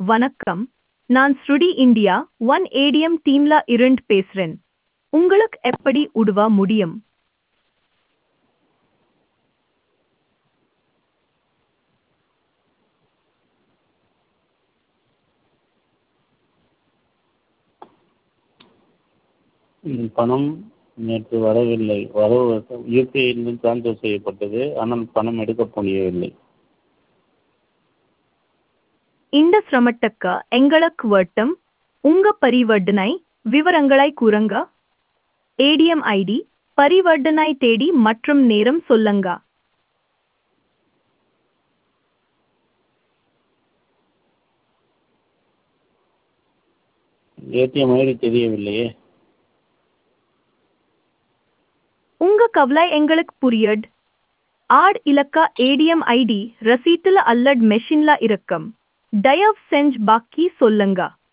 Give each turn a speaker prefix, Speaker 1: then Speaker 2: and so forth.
Speaker 1: வணக்கம் நான் ஸ்ருடி இந்தியா ஒன் ஏடிஎம் டீம்ல இருந்து பேசுறேன் உங்களுக்கு எப்படி உதவ முடியும்
Speaker 2: ம், பணம் நேற்று வரவில்லை வரவு யூபிஐயிலிருந்து ட்ரான்ஸ்ஃபர் செய்யப்பட்டது ஆனால் பணம் எடுக்க முடியவில்லை
Speaker 1: இந்த சிரமத்துக்கு எங்களுக்கு வட்டம் உங்க பரிவர்த்தனை விவரங்களை கூறுங்க ஏடிஎம் ஐடி பரிவர்த்தனை தேதி மற்றும் நேரம் சொல்லுங்க
Speaker 2: ஏடிஎம் ஐடி தெரியவில்லையே
Speaker 1: உங்க கவலை எங்களுக்கு புரியுது ஆட் இலக்க ஏடிஎம் ஐடி ரசீட்டுல அல்லது மெஷின்ல இருக்கும் தயவு செஞ்சு பாக்கி சொல்லுங்க